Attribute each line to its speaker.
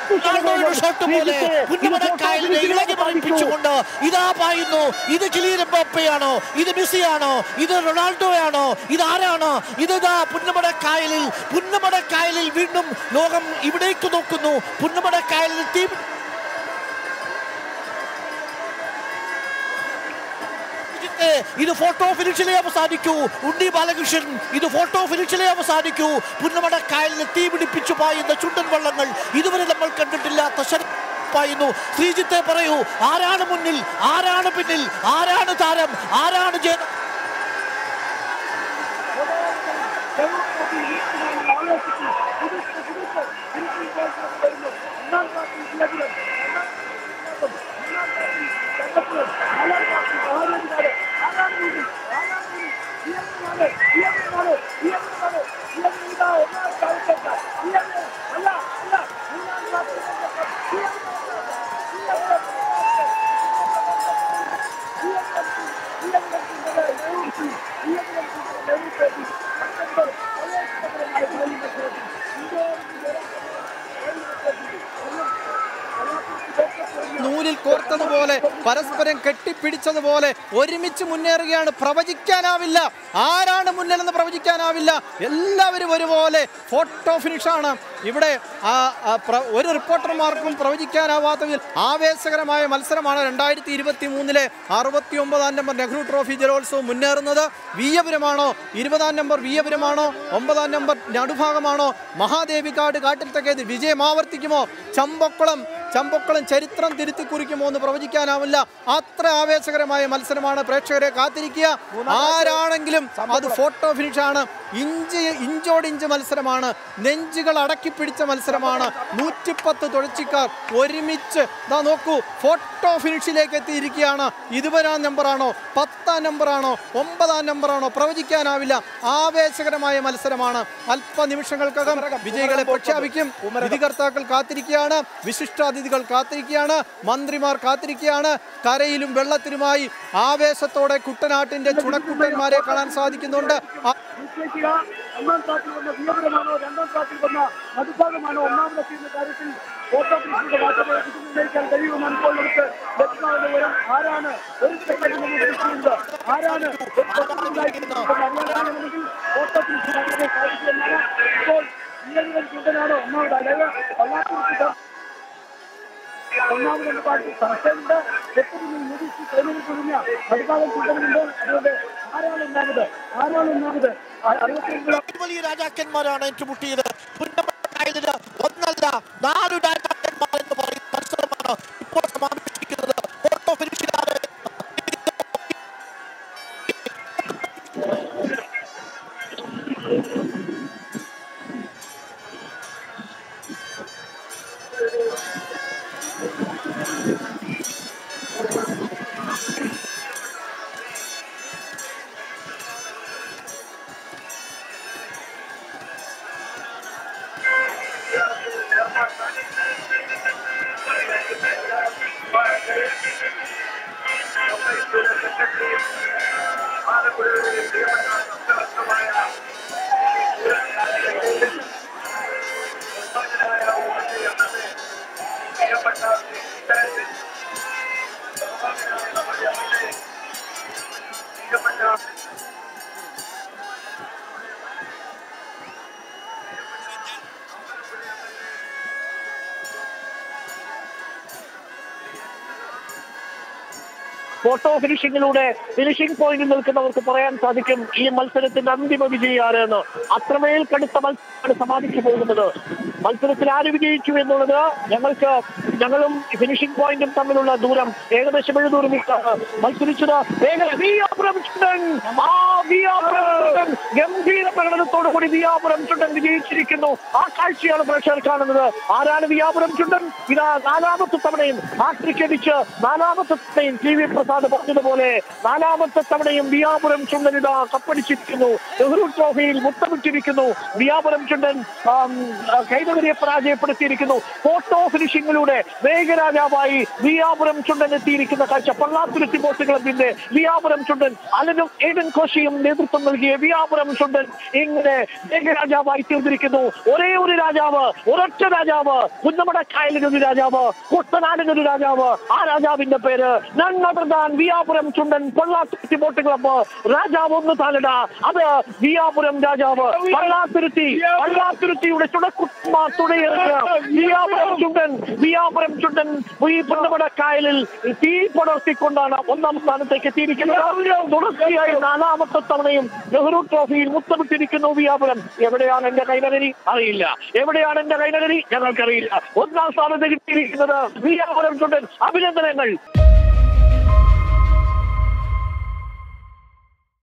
Speaker 1: റൊണാൾഡോയുടെ ഷോട്ട് പോലെ കുഞ്ഞമട കായലിനെ ഇളകി മറിപ്പിച്ചുകൊണ്ട് ഇതാ പായുന്നു ഇത് കിലീൻ എംബാപ്പയാണോ ഇത് മെസ്സിയാണോ ഇത് റൊണാൾഡോയാണോ ഇത് ആരാണ് ഇത് ഇതാ പുന്നമട കായലിൽ പുന്നമട കായലിൽ വീണ്ടും ലോകം ഇവിടേക്ക് നോക്കുന്നു പുന്നമട കായലിൽ തീ ഇജിത്ത് ഇത് ഫോട്ടോ ഫിനിഷിലെ അവസാനിക്കൂ ഉണ്ണി ബാലകൃഷ്ണൻ ഇത് ഫോട്ടോ ഫിനിഷിലെ അവസാനിക്കൂ പുന്നമട കായലിൽ തീ പിടിപ്പിച്ചു പായുന്ന ചുണ്ടൻ വള്ളങ്ങൾ ഇതുവരെ നമ്മൾ കണ്ടിട്ടില്ലാത്ത ശര- പായുന്നു ശ്രീജിത്തെ പറയൂ ആരാണ് മുന്നിൽ ആരാണ് പിന്നിൽ ആരാണ് താരം ആരാണ് ജയ
Speaker 2: നൂലിൽ കോർത്തതുപോലെ പരസ്പരം കെട്ടിപ്പിടിച്ചതുപോലെ ഒരുമിച്ച് മുന്നേറുകയാണ് പ്രവചിക്കാനാവില്ല ആരാണ് മുന്നിലെന്ന് പ്രവചിക്കാനാവില്ല എല്ലാവരും ഒരുപോലെ ഫോട്ടോ ഫിനിഷാണ് ഇവിടെ ആ, ആ, പ്ര- ഒരു റിപ്പോർട്ടർമാർക്കും പ്രവചിക്കാനാവാത്ത വിധം ആവേശകരമായ മത്സരമാണ് രണ്ടായിരത്തി ഇരുപത്തി മൂന്നിലെ അറുപത്തി ഒമ്പതാം നമ്പർ നെഹ്റു ട്രോഫി ജലോത്സവം മുന്നേറുന്നത് വിയപുരമാണോ ഇരുപതാം നമ്പർ വിയപുരമാണോ ഒമ്പതാം നമ്പർ നടുഭാഗമാണോ മഹാദേവിക്കാട് കാട്ടിൽ തെക്കേത് വിജയം ആവർത്തിക്കുമോ ചമ്പക്കുളം ചമ്പക്കുളം ചരിത്രം തിരുത്തി കുറിക്കുമോ എന്ന് പ്രവചിക്കാനാവില്ല അത്ര ആവേശകരമായ മത്സരമാണ് പ്രേക്ഷകരെ കാത്തിരിക്കുക ആരാണെങ്കിലും അത് ഫോട്ടോ ഫിനിഷാണ് ഇഞ്ച് ഇഞ്ചോടിഞ്ച് മത്സരമാണ് നെഞ്ചുകൾ അടക്കി പിടിച്ച മത്സരമാണ് നൂറ്റിപ്പത്ത് തുഴച്ചിക്കാർ ഒരുമിച്ച് ദാ നോക്കൂ ഫോട്ടോ ഫിനിഷിലേക്ക് എത്തിയിരിക്കുകയാണ് ഇരുപതാം നമ്പറാണോ പത്താം നമ്പറാണോ ഒമ്പതാം നമ്പറാണോ പ്രവചിക്കാനാവില്ല ആവേശകരമായ മത്സരമാണ് അല്പനിമിഷങ്ങൾക്കകം വിജയികളെ പ്രഖ്യാപിക്കും വിധികർത്താക്കൾ കാത്തിരിക്കുകയാണ് വിശിഷ്ടാതിഥികൾ കാത്തിരിക്കുകയാണ് മന്ത്രിമാർ കാത്തിരിക്കുകയാണ് കരയിലും വെള്ളത്തിലുമായി ആവേശത്തോടെ കുട്ടനാട്ടിന്റെ ചുണക്കുട്ടന്മാരെ കാണാൻ സാധിക്കുന്നുണ്ട് ആ-
Speaker 3: നിശ്ചയിക്കുക ഒന്നാം ട്രാക്കിൽ വന്ന വിയപുരമാണോ രണ്ടാം ട്രാക്കിൽ വന്ന നടുഭാഗമാണോ ഒന്നാമതെത്തി എന്ന കാര്യത്തിൽ ഫോട്ടോഗ്രാഫിയുടെ മാത്രമേ നിർണ്ണയിക്കാൻ കഴിയുമെന്നാണ് ഇപ്പോൾ നമുക്ക് ലഭ്യമാകുന്ന വിവരം ആരാണ് ഒരു സെക്കൻഡ് നമ്മൾ വിളിക്കുന്നത് ആരാണ് അറിയാനാണെങ്കിൽ ഫോട്ടോഗ്രാഫി മാത്രമേ സാധിക്കുമെന്നാണ് ഇപ്പോൾ നിലവിലെ ചുണ്ടനാണോ ഒന്നാമത് അതായത് വല്ലാത്തൊരു ഒന്നാമതെന്ന് പാർട്ടി സംശയമുണ്ട് എപ്പോഴും നിരീക്ഷി സൈനികർ തുടങ്ങിയ അധികാരം തുടരുന്നുണ്ട് അതുകൊണ്ട് ആരാണ് ഒന്നാമത് ആരാണ് ഒന്നാമത് അറുപത്തി
Speaker 1: വലിയ രാജാക്കന്മാരാണ് ഏറ്റുമുട്ടിയത് പുന്നമട കായലിന് ഒന്നല്ല നാല് രാജാക്കന്മാർ എന്ന് പറയുന്ന മത്സരമാണ് ഇപ്പോൾ സമാപിച്ചിരിക്കുന്നത് ഫോട്ടോ ഫിനിഷിലാണ്
Speaker 3: ഫോട്ടോ ഫിനിഷിങ്ങിലൂടെ ഫിനിഷിംഗ് പോയിന്റിൽ നിൽക്കുന്നവർക്ക് പറയാൻ സാധിക്കും ഈ മത്സരത്തിന്റെ അന്തിമ വിജയി ആരെന്ന് അത്രമേൽ കടുത്ത മത്സരമാണ് സമാപിച്ചു പോകുന്നത് മത്സരത്തിൽ ആര് വിജയിച്ചു എന്നുള്ളത് ഞങ്ങൾക്ക് ഞങ്ങളും ഫിനിഷിംഗ് പോയിന്റും തമ്മിലുള്ള ദൂരം ഏകദേശം ഏഴ് ദൂരം മത്സരിച്ചത് വേഗം വിയാപുരം ചുണ്ടൻ ആ വിയാപുരം ചുണ്ടൻ ഗംഭീര പ്രകടനത്തോടു കൂടി വിയാപുരം ചുണ്ടൻ വിജയിച്ചിരിക്കുന്നു ആ കാഴ്ചയാണ് പ്രേക്ഷകർ കാണുന്നത് ആരാണ് വിയാപുരം ചുണ്ടൻ ഇതാ നാലാമത്തെ തവണയും ഹാട്രിക് അടിച്ച് നാലാമത്തെ തവണയും ടി വി പ്രസാദ് പറഞ്ഞതുപോലെ നാലാമത്തെ തവണയും വിയാപുരം ചുണ്ടൻ ഇതാ കപ്പടിച്ചിരിക്കുന്നു നെഹ്റു ട്രോഫിയിൽ മുത്തമിട്ടിരിക്കുന്നു വിയാപുരം ചുണ്ടൻ ആം, കൈതറി മത്സരയെ പരാജയപ്പെടുത്തിയിരിക്കുന്നു ഫോട്ടോ ഫിനിഷിംഗിലൂടെ വേഗരാജാവായി വിയാപുരം ചുണ്ടൻ എത്തിയിരിക്കുന്ന കാഴ്ച പള്ളാത്തുരുത്തി ബോട്ട് ക്ലബിന്റെ വിയാപുരം ചുണ്ടൻ അലനും ഏഡൻ കോശിയും നേതൃത്വം നൽകിയ വിയാപുരം ചുണ്ടൻ ഇങ്ങനെ വേഗരാജാവായി തീർന്നിരിക്കുന്നു ഒരേ ഒരു രാജാവ് ഒരൊറ്റ രാജാവ് കുന്നമട കായലിനൊരു രാജാവ് കുട്ടനാടിനൊരു രാജാവ് ആ രാജാവിന്റെ പേര് നന്നടർദാൻ വിയാപുരം ചുണ്ടൻ പള്ളാത്തുരുത്തി ബോട്ട് ക്ലബ്ബ് രാജാവ് ഒന്ന് താലട അത് വിയാപുരം രാജാവ് പള്ളാത്തുരുത്തി പള്ളാത്തുരുത്തിയുടെ ചുടക്കുട്ട തുണയെടുക്കുക വിയാപുരം ചുണ്ടൻ വിയാപുരം ചുണ്ടൻ ഈ പുന്നമട കായലിൽ തീ പടർത്തിക്കൊണ്ടാണ് ഒന്നാം സ്ഥാനത്തേക്ക് എത്തിയിരിക്കുന്നത് തുടർച്ചയായി നാലാമത്തെ തവണയും നെഹ്റു ട്രോഫിയിൽ മുത്തമിട്ടിരിക്കുന്നു വിയാപുരം എവിടെയാണ് എന്റെ കൈനഗരി അറിയില്ല എവിടെയാണ് എന്റെ കൈനഗരി ഞങ്ങൾക്കറിയില്ല ഒന്നാം സ്ഥാനത്ത് കിട്ടിയിരിക്കുന്നത് വിയാപുരം ചുണ്ടൻ അഭിനന്ദനങ്ങൾ